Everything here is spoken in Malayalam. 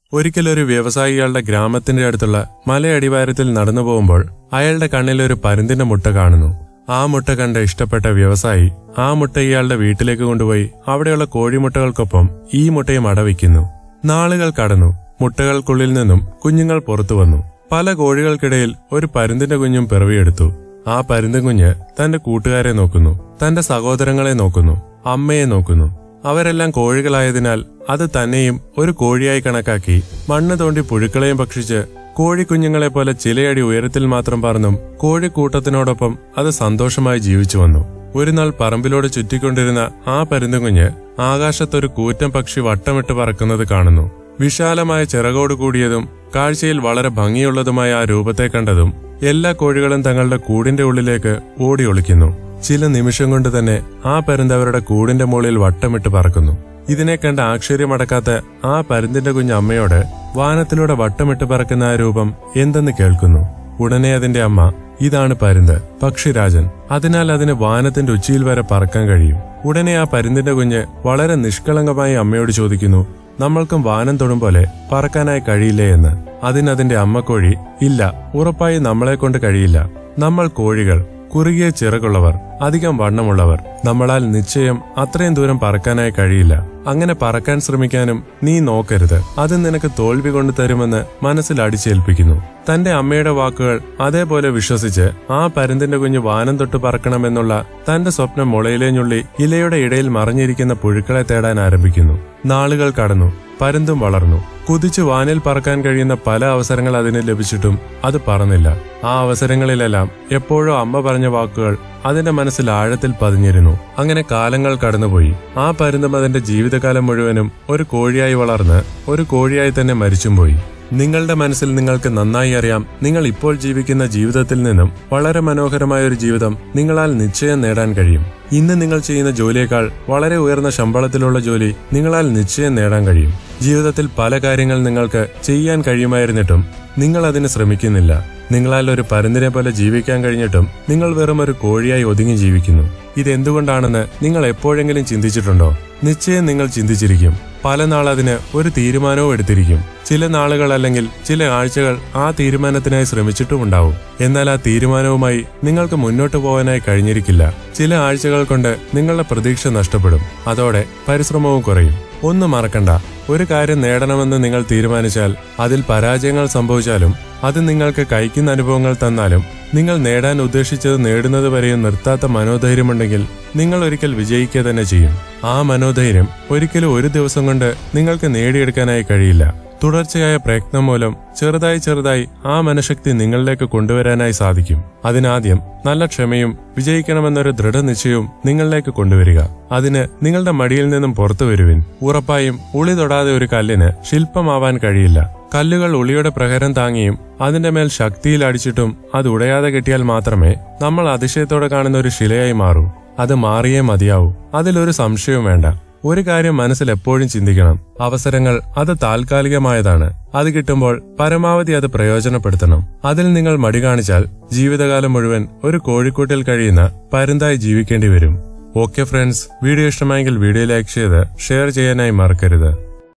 ഒരിക്കൽ ഒരു വ്യവസായികളുടെ ഗ്രാമത്തിന്റെ അടുത്തുള്ള മലയടിവാരത്തിൽ നടന്നു പോകുമ്പോൾ അയാളുടെ കണ്ണിൽ ഒരു പരുന്തിന്റെ മുട്ട കാണുന്നു ആ മുട്ട കണ്ട് ഇഷ്ടപ്പെട്ട വ്യവസായി ആ മുട്ട ഇയാളുടെ വീട്ടിലേക്ക് കൊണ്ടുപോയി അവിടെയുള്ള കോഴിമുട്ടകൾക്കൊപ്പം ഈ മുട്ടയും അടവയ്ക്കുന്നു നാളുകൾ കടന്നു മുട്ടകൾക്കുള്ളിൽ നിന്നും കുഞ്ഞുങ്ങൾ പുറത്തു വന്നു പല കോഴികൾക്കിടയിൽ ഒരു പരുന്തിന്റെ കുഞ്ഞും പിറവിയെടുത്തു ആ പരുന്തും കുഞ്ഞ് തന്റെ കൂട്ടുകാരെ നോക്കുന്നു തന്റെ സഹോദരങ്ങളെ നോക്കുന്നു അമ്മയെ നോക്കുന്നു അവരെല്ലാം കോഴികളായതിനാൽ അത് തന്നെയും ഒരു കോഴിയായി കണക്കാക്കി മണ്ണ് തോണ്ടി പുഴുക്കളെയും ഭക്ഷിച്ച് കോഴിക്കുഞ്ഞുങ്ങളെ പോലെ ചിലയടി ഉയരത്തിൽ മാത്രം പറന്നും കോഴിക്കൂട്ടത്തിനോടൊപ്പം അത് സന്തോഷമായി ജീവിച്ചു വന്നു ഒരു നാൾ പറമ്പിലോട് ചുറ്റിക്കൊണ്ടിരുന്ന ആ പരുന്തുകുഞ്ഞ് ആകാശത്തൊരു കൂറ്റൻ പക്ഷി വട്ടമിട്ട് പറക്കുന്നത് കാണുന്നു വിശാലമായ ചിറകോട് കൂടിയതും കാഴ്ചയിൽ വളരെ ഭംഗിയുള്ളതുമായ ആ രൂപത്തെ കണ്ടതും എല്ലാ കോഴികളും തങ്ങളുടെ കൂടിന്റെ ഉള്ളിലേക്ക് ഓടി ഒളിക്കുന്നു ചില നിമിഷം കൊണ്ട് തന്നെ ആ പരുന്ത് അവരുടെ കൂടിന്റെ മുകളിൽ വട്ടമിട്ട് പറക്കുന്നു ഇതിനെ കണ്ട് ആശ്ചര്യമടക്കാത്ത ആ പരുന്തിന്റെ കുഞ്ഞ് അമ്മയോട് വാനത്തിലൂടെ വട്ടമിട്ട് പറക്കുന്ന ആ രൂപം എന്തെന്ന് കേൾക്കുന്നു ഉടനെ അതിന്റെ അമ്മ ഇതാണ് പരുന്ത് പക്ഷിരാജൻ അതിനാൽ അതിന് വാനത്തിന്റെ ഉച്ചിയിൽ വരെ പറക്കാൻ കഴിയും ഉടനെ ആ പരുന്തിന്റെ കുഞ്ഞ് വളരെ നിഷ്കളങ്കമായി അമ്മയോട് ചോദിക്കുന്നു നമ്മൾക്കും വാനം തൊടും പോലെ പറക്കാനായി കഴിയില്ലേ എന്ന് അതിനതിന്റെ അമ്മക്കോഴി ഇല്ല ഉറപ്പായി നമ്മളെ കൊണ്ട് കഴിയില്ല നമ്മൾ കോഴികൾ കുറുകിയ ചിറകുള്ളവർ അധികം വണ്ണമുള്ളവർ നമ്മളാൽ നിശ്ചയം അത്രയും ദൂരം പറക്കാനായി കഴിയില്ല അങ്ങനെ പറക്കാൻ ശ്രമിക്കാനും നീ നോക്കരുത് അത് നിനക്ക് തോൽവി കൊണ്ടു തരുമെന്ന് മനസ്സിൽ അടിച്ചേൽപ്പിക്കുന്നു തന്റെ അമ്മയുടെ വാക്കുകൾ അതേപോലെ വിശ്വസിച്ച് ആ പരുന്തിന്റെ കുഞ്ഞ് വാനം തൊട്ട് പറക്കണമെന്നുള്ള തന്റെ സ്വപ്നം മുളയിലേഞ്ഞുള്ളി ഇലയുടെ ഇടയിൽ മറിഞ്ഞിരിക്കുന്ന പുഴുക്കളെ തേടാൻ ആരംഭിക്കുന്നു നാളുകൾ കടന്നു പരുന്തും വളർന്നു കുതിച്ചു വാനിൽ പറക്കാൻ കഴിയുന്ന പല അവസരങ്ങൾ അതിന് ലഭിച്ചിട്ടും അത് പറന്നില്ല ആ അവസരങ്ങളിലെല്ലാം എപ്പോഴോ അമ്മ പറഞ്ഞ വാക്കുകൾ അതിന്റെ മനസ്സിൽ ആഴത്തിൽ പതിഞ്ഞിരുന്നു അങ്ങനെ കാലങ്ങൾ കടന്നുപോയി ആ പരുന്തും അതിന്റെ ജീവിതകാലം മുഴുവനും ഒരു കോഴിയായി വളർന്ന് ഒരു കോഴിയായി തന്നെ മരിച്ചും പോയി നിങ്ങളുടെ മനസ്സിൽ നിങ്ങൾക്ക് നന്നായി അറിയാം നിങ്ങൾ ഇപ്പോൾ ജീവിക്കുന്ന ജീവിതത്തിൽ നിന്നും വളരെ മനോഹരമായ ഒരു ജീവിതം നിങ്ങളാൽ നിശ്ചയം നേടാൻ കഴിയും ഇന്ന് നിങ്ങൾ ചെയ്യുന്ന ജോലിയേക്കാൾ വളരെ ഉയർന്ന ശമ്പളത്തിലുള്ള ജോലി നിങ്ങളാൽ നിശ്ചയം നേടാൻ കഴിയും ജീവിതത്തിൽ പല കാര്യങ്ങൾ നിങ്ങൾക്ക് ചെയ്യാൻ കഴിയുമായിരുന്നിട്ടും നിങ്ങൾ അതിന് ശ്രമിക്കുന്നില്ല നിങ്ങളാൽ ഒരു പരുന്തിനെ പോലെ ജീവിക്കാൻ കഴിഞ്ഞിട്ടും നിങ്ങൾ വെറും ഒരു കോഴിയായി ഒതുങ്ങി ജീവിക്കുന്നു ഇതെന്തുകൊണ്ടാണെന്ന് നിങ്ങൾ എപ്പോഴെങ്കിലും ചിന്തിച്ചിട്ടുണ്ടോ നിശ്ചയം നിങ്ങൾ ചിന്തിച്ചിരിക്കും പല നാൾ അതിന് ഒരു തീരുമാനവും എടുത്തിരിക്കും ചില നാളുകൾ അല്ലെങ്കിൽ ചില ആഴ്ചകൾ ആ തീരുമാനത്തിനായി ശ്രമിച്ചിട്ടുമുണ്ടാവും എന്നാൽ ആ തീരുമാനവുമായി നിങ്ങൾക്ക് മുന്നോട്ട് പോകാനായി കഴിഞ്ഞിരിക്കില്ല ചില ആഴ്ചകൾ കൊണ്ട് നിങ്ങളുടെ പ്രതീക്ഷ നഷ്ടപ്പെടും അതോടെ പരിശ്രമവും കുറയും ഒന്നും മറക്കണ്ട ഒരു കാര്യം നേടണമെന്ന് നിങ്ങൾ തീരുമാനിച്ചാൽ അതിൽ പരാജയങ്ങൾ സംഭവിച്ചാലും അത് നിങ്ങൾക്ക് കഴിക്കുന്ന അനുഭവങ്ങൾ തന്നാലും നിങ്ങൾ നേടാൻ ഉദ്ദേശിച്ചത് നേടുന്നത് വരെയും നിർത്താത്ത മനോധൈര്യമുണ്ടെങ്കിൽ നിങ്ങൾ ഒരിക്കൽ വിജയിക്കുക തന്നെ ചെയ്യും ആ മനോധൈര്യം ഒരിക്കലും ഒരു ദിവസം കൊണ്ട് നിങ്ങൾക്ക് നേടിയെടുക്കാനായി കഴിയില്ല തുടർച്ചയായ പ്രയത്നം മൂലം ചെറുതായി ചെറുതായി ആ മനഃശക്തി നിങ്ങളിലേക്ക് കൊണ്ടുവരാനായി സാധിക്കും അതിനാദ്യം നല്ല ക്ഷമയും വിജയിക്കണമെന്നൊരു ദൃഢനിശ്ചയവും നിങ്ങളിലേക്ക് കൊണ്ടുവരിക അതിന് നിങ്ങളുടെ മടിയിൽ നിന്നും പുറത്തു വരുവിൻ ഉറപ്പായും ഉളി തൊടാതെ ഒരു കല്ലിന് ശില്പമാവാൻ കഴിയില്ല കല്ലുകൾ ഉളിയുടെ പ്രഹരം താങ്ങിയും അതിന്റെ മേൽ ശക്തിയിൽ അടിച്ചിട്ടും അത് ഉടയാതെ കിട്ടിയാൽ മാത്രമേ നമ്മൾ അതിശയത്തോടെ കാണുന്ന ഒരു ശിലയായി മാറൂ അത് മാറിയേ മതിയാവൂ അതിലൊരു സംശയവും വേണ്ട ഒരു കാര്യം മനസ്സിൽ എപ്പോഴും ചിന്തിക്കണം അവസരങ്ങൾ അത് താൽക്കാലികമായതാണ് അത് കിട്ടുമ്പോൾ പരമാവധി അത് പ്രയോജനപ്പെടുത്തണം അതിൽ നിങ്ങൾ മടി കാണിച്ചാൽ ജീവിതകാലം മുഴുവൻ ഒരു കോഴിക്കൂട്ടിൽ കഴിയുന്ന പരുന്തായി ജീവിക്കേണ്ടി വരും ഓക്കെ ഫ്രണ്ട്സ് വീഡിയോ ഇഷ്ടമായെങ്കിൽ വീഡിയോ ലൈക്ക് ചെയ്ത് ഷെയർ ചെയ്യാനായി മറക്കരുത്